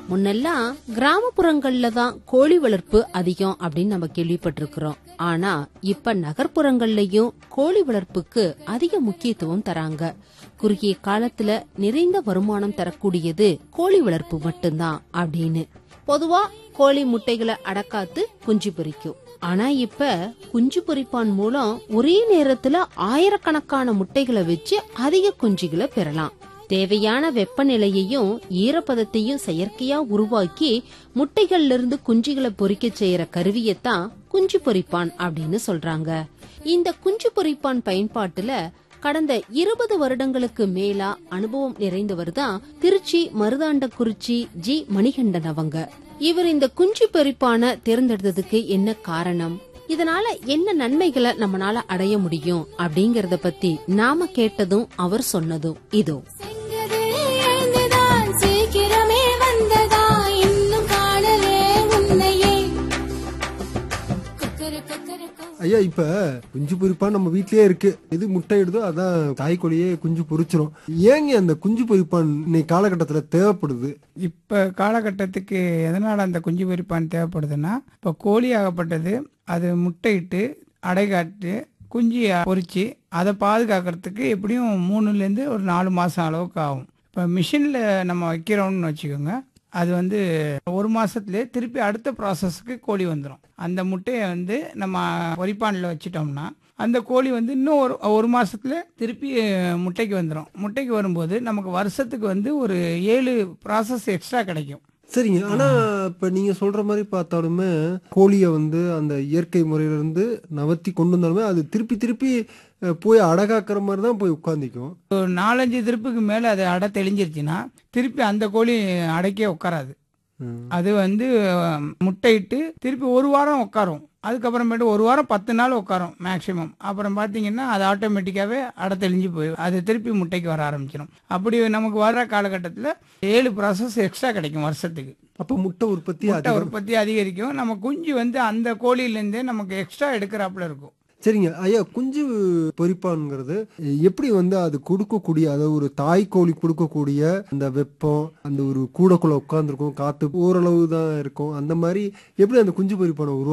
முன்னெல்லாம் கிராமப்புறங்கள்ல தான் கோழி வளர்ப்பு அதிகம் அப்படின்னு நம்ம கேள்விப்பட்டிருக்கிறோம் ஆனா இப்ப நகர்ப்புறங்கள்லயும் கோழி வளர்ப்புக்கு அதிக முக்கியத்துவம் தராங்க குறுகிய காலத்துல நிறைந்த வருமானம் தரக்கூடியது கோழி வளர்ப்பு மட்டும்தான் அப்படின்னு பொதுவா கோழி முட்டைகளை அடக்காத்து குஞ்சு பொரிக்கும் ஆனா இப்ப குஞ்சு பொரிப்பான் மூலம் ஒரே நேரத்துல ஆயிரக்கணக்கான முட்டைகளை வச்சு அதிக குஞ்சுகளை பெறலாம் தேவையான வெப்பநிலையையும் ஈரப்பதத்தையும் செயற்கையா உருவாக்கி முட்டைகள்ல இருந்து குஞ்சுகளை பொரிக்க செய்யற கருவியத்தான் குஞ்சு பொரிப்பான் அப்படின்னு சொல்றாங்க இந்த குஞ்சு பொரிப்பான் பயன்பாட்டுல கடந்த இருபது வருடங்களுக்கு மேலா அனுபவம் நிறைந்தவர் தான் திருச்சி மருதாண்டக்குறிச்சி ஜி மணிகண்டன் அவங்க இவர் இந்த குஞ்சு பொரிப்பான தேர்ந்தெடுத்ததுக்கு என்ன காரணம் இதனால என்ன நன்மைகளை நம்மனால அடைய முடியும் அப்படிங்கறத பத்தி நாம கேட்டதும் அவர் சொன்னதும் இதோ செங்கது எழுந்துதான் சீக்கிரமே வந்ததா இன்னும் காணலே உன்னையே குக்கரு குக்கரு கு- ஐயா இப்ப குஞ்சு பொரிப்பா நம்ம வீட்லயே இருக்கு எது முட்டை இடுதோ அதான் தாய்க்கோழியே குஞ்சு பொரிச்சிரும் ஏங்க அந்த குஞ்சு பொரிப்பான் இன்னைக்கு காலகட்டத்துல தேவைப்படுது இப்போ காலகட்டத்துக்கு எதனால் அந்த குஞ்சு பொரிப்பான் தேவைப்படுதுன்னா இப்போ கோழி ஆகப்பட்டது அது முட்டையிட்டு அடைகாட்டு குஞ்சு பொரிச்சு அதை பாதுகாக்கிறதுக்கு எப்படியும் மூணுலேருந்து ஒரு நாலு மாதம் அளவுக்கு ஆகும் இப்போ மிஷினில் நம்ம வைக்கிறோம்னு வச்சுக்கோங்க அது வந்து ஒரு மாசத்துலயே திருப்பி அடுத்த ப்ராசஸ்க்கு கோழி வந்துடும் அந்த முட்டையை வந்து நம்ம பொரிப்பானில் வச்சிட்டோம்னா அந்த கோழி வந்து இன்னும் ஒரு ஒரு மாசத்துல திருப்பி அஹ், முட்டைக்கு வந்துடும் முட்டைக்கு வரும்போது நமக்கு வருஷத்துக்கு வந்து ஒரு ஏழு ப்ராசஸ் எக்ஸ்ட்ரா கிடைக்கும் சரிங்க ஆனா இப்ப நீங்க சொல்ற மாதிரி பார்த்தாலுமே கோழியை வந்து அந்த இயற்கை முறையில இருந்து நவர்த்தி கொண்டு வந்தாலுமே அது திருப்பி திருப்பி அஹ், போய் அடகாக்குற மாதிரி தான் போய் உட்காந்துக்கும் ஒரு நாலஞ்சு திருப்புக்கு மேலே அது அடை தெளிஞ்சிருச்சுன்னா திருப்பி அந்த கோழி அடைக்கே உட்காராது அது வந்து அஹ், முட்டையிட்டு திருப்பி ஒரு வாரம் உட்காரும் அதுக்கப்புறமேட்டு ஒரு வாரம் பத்து நாள் உட்காரும் மேக்ஸிமம் அப்புறம் பார்த்தீங்கன்னா அது ஆட்டோமேட்டிக்காகவே அடை தெளிஞ்சு போயிடும் அது திருப்பி முட்டைக்கு வர ஆரம்பிச்சிடும் அப்படி நமக்கு வர்ற காலகட்டத்தில் ஏழு ப்ராசஸ் எக்ஸ்ட்ரா கிடைக்கும் வருஷத்துக்கு அப்ப முட்டை உற்பத்தி முட்டை அதிகம் உற்பத்தி அதிகரிக்கும் நம்ம குஞ்சு வந்து அந்த கோழியிலேருந்தே நமக்கு எக்ஸ்ட்ரா எடுக்கிறாப்புல இருக்கும் சரிங்க ஐயா குஞ்சு பொரிப்பான்ங்கிறது எப்படி வந்து அது கொடுக்கக்கூடிய அதாவது ஒரு தாய் கோழி கொடுக்கக்கூடிய அந்த வெப்பம் அந்த ஒரு கூடக்குள்ள உட்காந்துருக்கும் காத்து ஓரளவு தான் இருக்கும் அந்த மாதிரி எப்படி அந்த குஞ்சு பொரிப்பானை உருவா